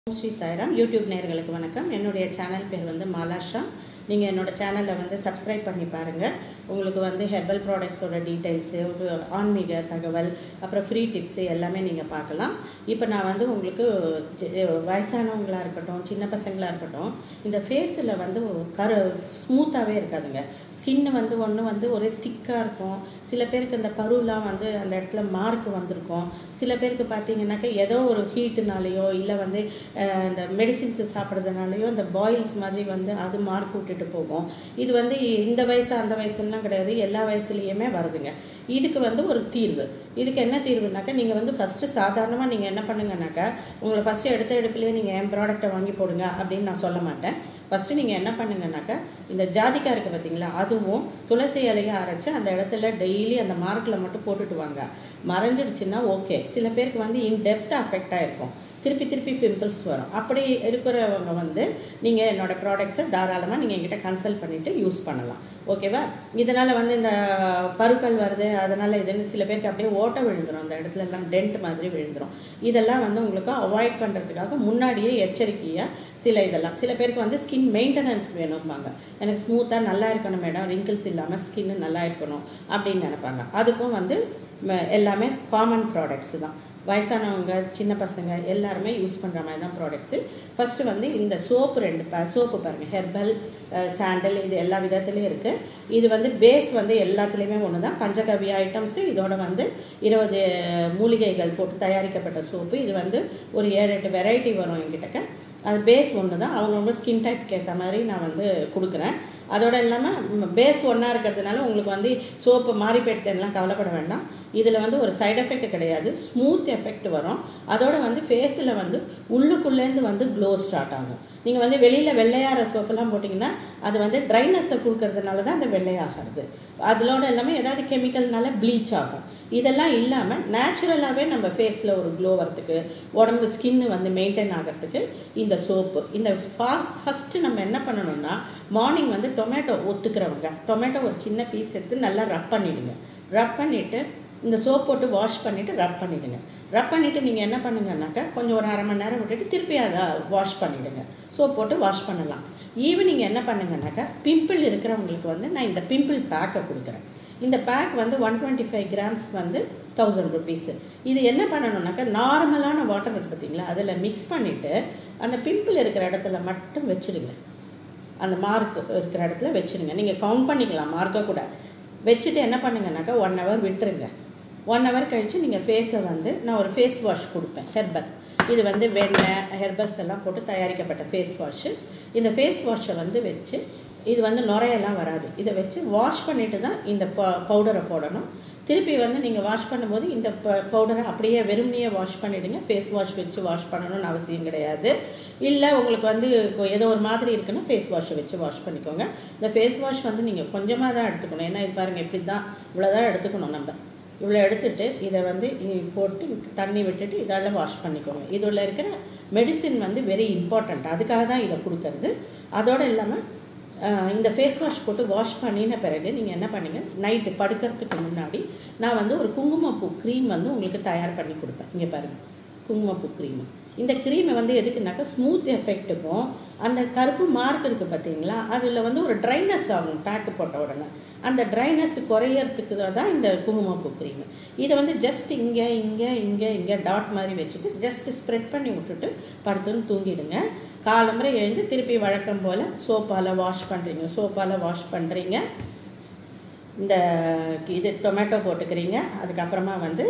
ஓம் Sri Sairam YouTube நேயர்களுக்கு வணக்கம் என்னுடைய சேனல் பேர் வந்து மாலாஷா நீங்கள் என்னோட சேனலை வந்து சப்ஸ்கிரைப் பண்ணி பாருங்கள் உங்களுக்கு வந்து ஹெர்பல் ப்ராடக்ட்ஸோட டீட்டெயில்ஸு ஒரு ஆன்மீக தகவல் அப்புறம் ஃப்ரீ டிப்ஸு எல்லாமே நீங்கள் பார்க்கலாம் இப்போ நான் வந்து உங்களுக்கு ஜெ- வயசானவங்களாக இருக்கட்டும் சின்ன பசங்களாக இருக்கட்டும் இந்த ஃபேஸில் வந்து கரு ஸ்மூத்தாகவே இருக்காதுங்க ஸ்கின்னு வந்து ஒன்று வந்து ஒரே திக்காக இருக்கும் சில பேருக்கு இந்த பருலாம் வந்து அந்த இடத்துல மார்க் வந்திருக்கும் சில பேருக்கு பார்த்தீங்கன்னாக்கா ஏதோ ஒரு ஹீட்டுனாலேயோ இல்லை வந்து அஹ், இந்த மெடிசின்ஸ் சாப்பிட்றதுனாலையோ இந்த பாயில்ஸ் மாதிரி வந்து அது மார்க் விட்டுட்டு போகும் இது வந்து இந்த வயசு அந்த வயசுலாம் கிடையாது எல்லா வயசுலேயுமே வருதுங்க இதுக்கு வந்து ஒரு தீர்வு இதுக்கு என்ன தீர்வுனாக்கா நீங்கள் வந்து ஃபஸ்ட்டு சாதாரணமாக நீங்கள் என்ன பண்ணுங்கனாக்கா உங்களை ஃபஸ்ட்டு எடுத்த எடுப்புலேயே நீங்கள் என் ப்ராடக்ட்டை வாங்கி போடுங்க அப்படின்னு நான் சொல்ல மாட்டேன் ஃபஸ்ட்டு நீங்கள் என்ன பண்ணுங்கனாக்கா இந்த ஜாதிக்காய் இருக்குது பார்த்தீங்களா அதுவும் துளசி இலையும் அரைச்சி அந்த இடத்துல டெய்லி அந்த மார்க்கில் மட்டும் போட்டுட்டு வாங்க மறைஞ்சிடுச்சுன்னா ஓகே சில பேருக்கு வந்து இன் டெப்த் அஃபெக்ட் ஆகிருக்கும் திருப்பி திருப்பி பிம்பிள்ஸ் வரும் அப்படி இருக்கிறவங்க வந்து நீங்கள் என்னோட ப்ராடக்ட்ஸை தாராளமாக நீங்கள் என்கிட்ட கன்சல்ட் பண்ணிவிட்டு யூஸ் பண்ணலாம் ஓகேவா இதனால் வந்து இந்த பருக்கள் வருது அதனால் இதுன்னு சில பேருக்கு அப்படியே ஓட்டை விழுந்துரும் அந்த இடத்துல எல்லாம் டென்ட் மாதிரி விழுந்துரும் இதெல்லாம் வந்து உங்களுக்கு அவாய்ட் பண்ணுறதுக்காக முன்னாடியே எச்சரிக்கையாக சில இதெல்லாம் சில பேருக்கு வந்து ஸ்கின் மெயின்டெனன்ஸ் வேணும்பாங்க எனக்கு ஸ்மூத்தாக நல்லா இருக்கணும் மேடம் ரிங்கிள்ஸ் இல்லாமல் ஸ்கின்னு நல்லா இருக்கணும் அப்படின்னு நினைப்பாங்க அதுக்கும் வந்து ம- எல்லாமே காமன் ப்ராடக்ட்ஸ் தான் வயசானவங்க சின்ன பசங்க எல்லாருமே யூஸ் பண்ணுற மாதிரி தான் ப்ராடக்ட்ஸு ஃபஸ்ட்டு வந்து இந்த சோப்பு ரெண்டு ப சோப்பு பாருங்கள் ஹெர்பல் சாண்டல் இது எல்லா விதத்துலேயும் இருக்குது இது வந்து பேஸ் வந்து எல்லாத்துலேயுமே ஒன்று தான் பஞ்சகவி ஐட்டம்ஸு இதோட வந்து இருபது மூலிகைகள் போட்டு தயாரிக்கப்பட்ட சோப்பு இது வந்து ஒரு ஏழு எட்டு வெரைட்டி வரும் என்கிட்டக்க அது பேஸ் ஒன்று தான் அவங்கவுங்க ஸ்கின் டைப்க்கு ஏற்ற மாதிரி நான் வந்து கொடுக்குறேன் அதோட இல்லாமல் பேஸ் ஒன்றா இருக்கிறதுனால உங்களுக்கு வந்து சோப்பு மாறி போயிடுதுலாம் கவலைப்பட வேண்டாம் இதில் வந்து ஒரு சைடு எஃபெக்ட் கிடையாது ஸ்மூத் எஃபெக்ட் வரும் அதோட வந்து ஃபேஸில் வந்து உள்ளுக்குள்ளேருந்து வந்து க்ளோ ஸ்டார்ட் ஆகும் நீங்கள் வந்து வெளியில் வெள்ளையார சோப்பெல்லாம் போட்டிங்கன்னா அது வந்து ட்ரைனஸை கொடுக்கறதுனால தான் அந்த வெள்ளையாகிறது அதோட எல்லாமே ஏதாவது கெமிக்கல்னால ப்ளீச் ஆகும் இதெல்லாம் இல்லாமல் நேச்சுரலாகவே நம்ம ஃபேஸில் ஒரு க்ளோ வரத்துக்கு உடம்பு ஸ்கின்னு வந்து மெயின்டைன் ஆகிறதுக்கு இந்த சோப்பு இந்த ஃபாஸ்ட் ஃபஸ்ட்டு நம்ம என்ன பண்ணணும்னா மார்னிங் வந்து டொமேட்டோ ஒத்துக்கிறவங்க டொமேட்டோ ஒரு சின்ன பீஸ் எடுத்து நல்லா ரப் பண்ணிவிடுங்க ரப் பண்ணிவிட்டு இந்த சோப் போட்டு வாஷ் பண்ணிவிட்டு ரப் பண்ணிவிடுங்க ரப் பண்ணிவிட்டு நீங்கள் என்ன பண்ணுங்கன்னாக்கா கொஞ்சம் ஒரு அரை மணி நேரம் விட்டுட்டு திருப்பி அதை வாஷ் பண்ணிவிடுங்க சோப் போட்டு வாஷ் பண்ணலாம் ஈவினிங் என்ன பண்ணுங்கன்னாக்கா பிம்பிள் இருக்கிறவங்களுக்கு வந்து நான் இந்த பிம்பிள் பேக்கை கொடுக்குறேன் இந்த பேக் வந்து ஒன் டுவெண்ட்டி ஃபைவ் கிராம்ஸ் வந்து தௌசண்ட் ருபீஸு இது என்ன பண்ணணும்னாக்கா நார்மலான வாட்டர் இருக்குது பார்த்தீங்களா அதில் மிக்ஸ் பண்ணிவிட்டு அந்த பிம்பிள் இருக்கிற இடத்துல மட்டும் வச்சுடுங்க அந்த மார்க் இருக்கிற இடத்துல வச்சுருங்க நீங்கள் கவுண்ட் பண்ணிக்கலாம் மார்க்கை கூட வச்சுட்டு என்ன பண்ணுங்கனாக்கா ஒன் ஹவர் விட்டுருங்க ஒன் ஹவர் கழித்து நீங்கள் ஃபேஸை வந்து நான் ஒரு ஃபேஸ் வாஷ் கொடுப்பேன் ஹெர்பல் இது வந்து வெண்ணெய் ஹெர்பல்ஸ் எல்லாம் போட்டு தயாரிக்கப்பட்ட ஃபேஸ் வாஷு இந்த ஃபேஸ் வாஷை வந்து வச்சு இது வந்து நுரையெல்லாம் வராது இதை வச்சு வாஷ் பண்ணிட்டு தான் இந்த பவுடரை போடணும் திருப்பி வந்து நீங்கள் வாஷ் பண்ணும்போது இந்த பவுடரை அப்படியே வெறுமனையே வாஷ் பண்ணிவிடுங்க ஃபேஸ் வாஷ் வச்சு வாஷ் பண்ணணும்னு அவசியம் கிடையாது இல்லை உங்களுக்கு வந்து இப்போ ஏதோ ஒரு மாதிரி இருக்குன்னா ஃபேஸ் வாஷை வச்சு வாஷ் பண்ணிக்கோங்க இந்த ஃபேஸ் வாஷ் வந்து நீங்கள் கொஞ்சமாக தான் எடுத்துக்கணும் ஏன்னா இது பாருங்கள் இப்படி தான் இவ்வளோ தான் எடுத்துக்கணும் நம்ம இவ்வளோ எடுத்துட்டு இதை வந்து இ- போட்டு தண்ணி விட்டுட்டு இதால் வாஷ் பண்ணிக்கோங்க இதில் இருக்கிற மெடிசின் வந்து வெரி இம்பார்ட்டண்ட் அதுக்காக தான் இதை கொடுக்கறது அதோடு இல்லாமல் ஆஹ், இந்த ஃபேஸ் வாஷ் போட்டு வாஷ் பண்ணின பிறகு நீங்கள் என்ன பண்ணுங்கள் நைட்டு படுக்கிறதுக்கு முன்னாடி நான் வந்து ஒரு குங்குமப்பூ க்ரீம் வந்து உங்களுக்கு தயார் பண்ணி கொடுப்பேன் இங்கே பாருங்கள் குங்குமப்பூ க்ரீம் இந்த க்ரீமை வந்து எதுக்குனாக்கா ஸ்மூத் எஃபெக்ட்டுக்கும் அந்த கருப்பு மார்க் இருக்குது பார்த்தீங்களா அதில் வந்து ஒரு ட்ரைனஸ் ஆகும் பேக்கு போட்ட உடனே அந்த ட்ரைனஸ் குறையறதுக்கு தான் இந்த குங்குமப்பூ க்ரீம் இதை வந்து ஜஸ்ட் இங்கே இங்கே இங்கே இங்கே டாட் மாதிரி வச்சுட்டு ஜஸ்ட் ஸ்ப்ரெட் பண்ணி விட்டுட்டு படுத்துன்னு தூங்கிடுங்க காலம்பரை எழுந்து திருப்பி வழக்கம் போல் சோப்பால் வாஷ் பண்ணுறீங்க சோப்பால் வாஷ் பண்ணுறீங்க இந்த இது டொமேட்டோ போட்டுக்கிறீங்க அதுக்கப்புறமா வந்து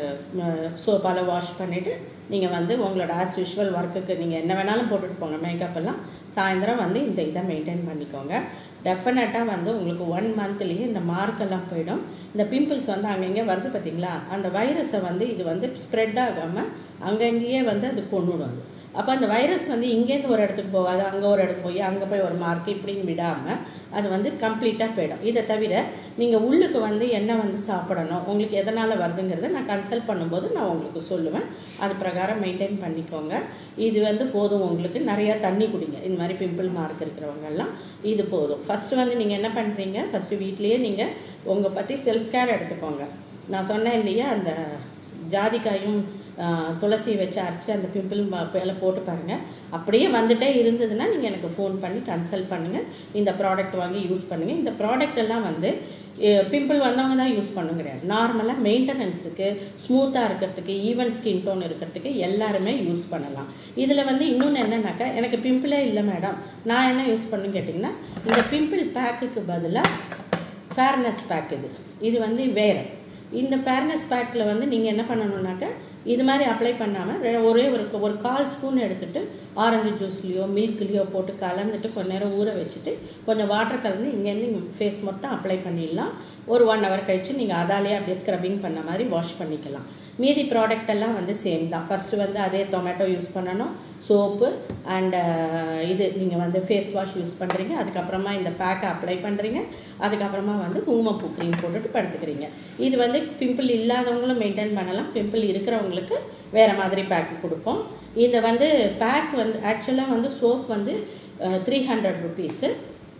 சோப்பால் வாஷ் பண்ணிவிட்டு நீங்கள் வந்து உங்களோட ஆஸ் யூஷுவல் ஒர்க்குக்கு நீங்கள் என்ன வேணாலும் போட்டுட்டு போங்க மேக்கப் எல்லாம் சாயந்தரம் வந்து இந்த இதை மெயின்டைன் பண்ணிக்கோங்க டெஃபினட்டாக வந்து உங்களுக்கு ஒன் மந்த்லேயே இந்த மார்க்கெல்லாம் போயிடும் இந்த பிம்பிள்ஸ் வந்து அங்கங்கே வருது பார்த்தீங்களா அந்த வைரஸை வந்து இது வந்து ஸ்ப்ரெட் ஆகாமல் அங்கங்கேயே வந்து அது கொண்டுடும் அது அப்போ அந்த வைரஸ் வந்து இங்கேருந்து ஒரு இடத்துக்கு போகாது அங்கே ஒரு இடத்துக்கு போய் அங்கே போய் ஒரு மார்க் இப்படின்னு விடாமல் அது வந்து கம்ப்ளீட்டாக போயிடும் இதை தவிர நீங்கள் உள்ளுக்கு வந்து என்ன வந்து சாப்பிடணும் உங்களுக்கு எதனால் வருதுங்கிறத நான் கன்சல்ட் பண்ணும்போது நான் உங்களுக்கு சொல்லுவேன் அது பிரகாரம் மெயின்டைன் பண்ணிக்கோங்க இது வந்து போதும் உங்களுக்கு நிறையா தண்ணி குடிங்க இந்த மாதிரி பிம்பிள் மார்க் இருக்கிறவங்கெல்லாம் இது போதும் ஃபஸ்ட்டு வந்து நீங்கள் என்ன பண்ணுறீங்க ஃபஸ்ட்டு வீட்லேயே நீங்கள் உங்கள் பற்றி செல்ஃப் கேர் எடுத்துக்கோங்க நான் சொன்னேன் இல்லையா அந்த ஜாதிக்காயும் ஆஹ், துளசி வச்சு அரைச்சி அந்த பிம்பிள் மேலே போட்டு பாருங்கள் அப்படியே வந்துட்டே இருந்ததுன்னா நீங்கள் எனக்கு ஃபோன் பண்ணி கன்சல்ட் பண்ணுங்கள் இந்த ப்ராடக்ட் வாங்கி யூஸ் பண்ணுங்கள் இந்த ப்ராடக்ட் எல்லாம் வந்து பிம்பிள் வந்தவங்க தான் யூஸ் பண்ண கிடையாது நார்மலாக மெயின்டெனன்ஸுக்கு ஸ்மூத்தாக இருக்கிறதுக்கு ஈவன் ஸ்கின் டோன் இருக்கிறதுக்கு எல்லாருமே யூஸ் பண்ணலாம் இதில் வந்து இன்னொன்று என்னன்னாக்கா எனக்கு பிம்பிளே இல்லை மேடம் நான் என்ன யூஸ் பண்ணுன்னு கேட்டிங்கன்னா இந்த பிம்பிள் பேக்குக்கு பதிலாக ஃபேர்னஸ் பேக் இது இது வந்து வேறு இந்த ஃபேர்னஸ் பேக்கில் வந்து நீங்கள் என்ன பண்ணணுன்னாக்கா இது மாதிரி அப்ளை பண்ணாமல் ஒரே ஒரு ஒரு கால் ஸ்பூன் எடுத்துட்டு ஆரஞ்சு ஜூஸ்லேயோ மில்க்லேயோ போட்டு கலந்துட்டு கொஞ்ச நேரம் ஊற வச்சுட்டு கொஞ்சம் வாட்டர் கலந்து இங்கேருந்து இங்கே ஃபேஸ் மொத்தம் அப்ளை பண்ணிடலாம் ஒரு ஒன் ஹவர் கழித்து நீங்கள் அதாலேயே அப்படியே ஸ்க்ரப்பிங் பண்ண மாதிரி வாஷ் பண்ணிக்கலாம் மீதி ப்ராடக்ட் எல்லாம் வந்து சேம் தான் ஃபஸ்ட்டு வந்து அதே டொமேட்டோ யூஸ் பண்ணணும் சோப்பு அண்ட் இது நீங்கள் வந்து ஃபேஸ் வாஷ் யூஸ் பண்ணுறீங்க அதுக்கப்புறமா இந்த பேக்கை அப்ளை பண்ணுறீங்க அதுக்கப்புறமா வந்து குங்குமப்பூ க்ரீம் போட்டுட்டு படுத்துக்கிறீங்க இது வந்து பிம்பிள் இல்லாதவங்களும் மெயின்டைன் பண்ணலாம் பிம்பிள் இருக்கிறவங்களுக்கு வேறு மாதிரி பேக்கு கொடுப்போம் இந்த வந்து பேக் வந்து ஆக்சுவலாக வந்து சோப் வந்து த்ரீ ஹண்ட்ரட் ருபீஸு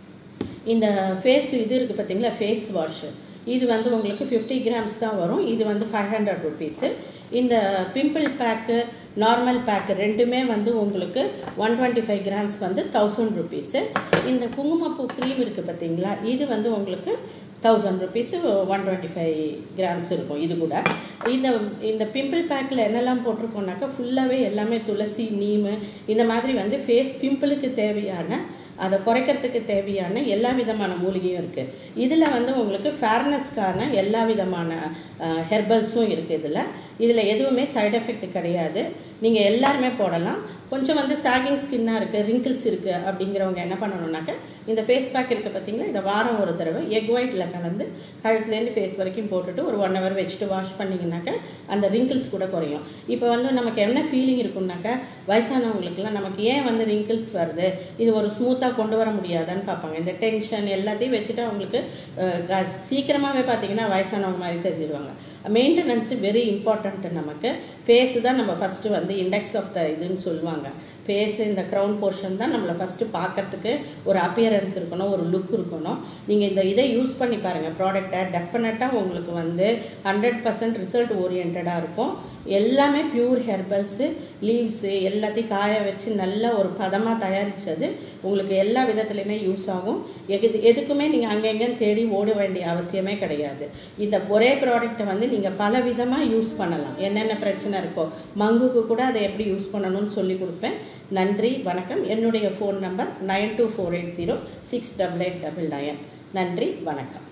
இந்த ஃபேஸ் இது இருக்குது பார்த்தீங்களா ஃபேஸ் வாஷு இது வந்து உங்களுக்கு ஃபிஃப்டி கிராம்ஸ் தான் வரும் இது வந்து ஃபைவ் ஹண்ட்ரட் ருபீஸு இந்த பிம்பிள் பேக்கு நார்மல் பேக்கு ரெண்டுமே வந்து உங்களுக்கு ஒன் டுவெண்ட்டி ஃபைவ் கிராம்ஸ் வந்து தௌசண்ட் ருபீஸு இந்த குங்குமப்பூ க்ரீம் இருக்குது பார்த்தீங்களா இது வந்து உங்களுக்கு thousand rupees one twenty five grams இருக்கும் இது கூட இந்த இந்த பிம்பிள் பேக்கில் என்னெல்லாம் போட்டிருக்கோம்னாக்கா ஃபுல்லாகவே எல்லாமே துளசி நீமு இந்த மாதிரி வந்து ஃபேஸ் பிம்பிளுக்கு தேவையான அதை குறைக்கிறதுக்கு தேவையான எல்லா விதமான மூலிகையும் இருக்குது இதில் வந்து உங்களுக்கு ஃபேர்னஸ்க்கான எல்லா விதமான ஹெர்பல்ஸும் இருக்குது இதில் இதில் எதுவுமே சைடு எஃபெக்ட் கிடையாது நீங்கள் எல்லாருமே போடலாம் கொஞ்சம் வந்து சாகிங் ஸ்கின்னாக இருக்குது ரிங்கிள்ஸ் இருக்குது அப்படிங்கிறவங்க என்ன பண்ணணும்னாக்க இந்த ஃபேஸ் பேக் இருக்குது பார்த்தீங்களா இதை வாரம் ஒரு தடவை எக் ஒயிட்டில் கலந்து கழுத்துலேருந்து ஃபேஸ் வரைக்கும் போட்டுட்டு ஒரு ஒன் ஹவர் வச்சுட்டு வாஷ் பண்ணிங்கனாக்கா அந்த ரிங்கிள்ஸ் கூட குறையும் இப்போ வந்து நமக்கு என்ன ஃபீலிங் இருக்கும்னாக்கா வயசானவங்களுக்குலாம் நமக்கு ஏன் வந்து ரிங்கிள்ஸ் வருது இது ஒரு ஸ்மூத்தாக கொண்டு வர முடியாதான்னு பார்ப்பாங்க இந்த டென்ஷன் எல்லாத்தையும் வச்சுட்டு அவங்களுக்கு அஹ், க- சீக்கிரமாகவே பார்த்தீங்கன்னா வயசானவங்க மாதிரி தெரிஞ்சிருவாங்க மெயின்டெனன்ஸு வெரி இம்பார்ட்டன்ட் நமக்கு ஃபேஸு தான் நம்ம ஃபஸ்ட்டு வந்து இண்டெக்ஸ் ஆஃப் த இதுன்னு சொல்லுவாங்க ஃபேஸ் இந்த க்ரௌன் போர்ஷன் தான் நம்மளை ஃபஸ்ட்டு பார்க்கறதுக்கு ஒரு அப்பியரன்ஸ் இருக்கணும் ஒரு லுக் இருக்கணும் நீங்கள் இந்த இதை யூஸ் பண்ணி பாருங்கள் ப்ராடக்டை டெஃபினட்டாக உங்களுக்கு வந்து ஹண்ட்ரட் பர்சன்ட் ரிசல்ட் ஓரியன்டாக இருக்கும் எல்லாமே பியூர் ஹெர்பல்ஸு லீவ்ஸு எல்லாத்தையும் காய வச்சு நல்ல ஒரு பதமாக தயாரித்தது உங்களுக்கு எல்லா விதத்துலையுமே யூஸ் ஆகும் எது எதுக்குமே நீங்கள் அங்கங்கன்னு தேடி ஓட வேண்டிய அவசியமே கிடையாது இந்த ஒரே ப்ராடக்ட்டை வந்து நீங்கள் பல விதமாக யூஸ் பண்ணலாம் என்னென்ன பிரச்சனை இருக்கோ மங்குக்கு கூட அதை எப்படி யூஸ் பண்ணணும்னு சொல்லி கொடுப்பேன் நன்றி வணக்கம் என்னுடைய phone number nine two four eight zero six double eight double nine நன்றி வணக்கம்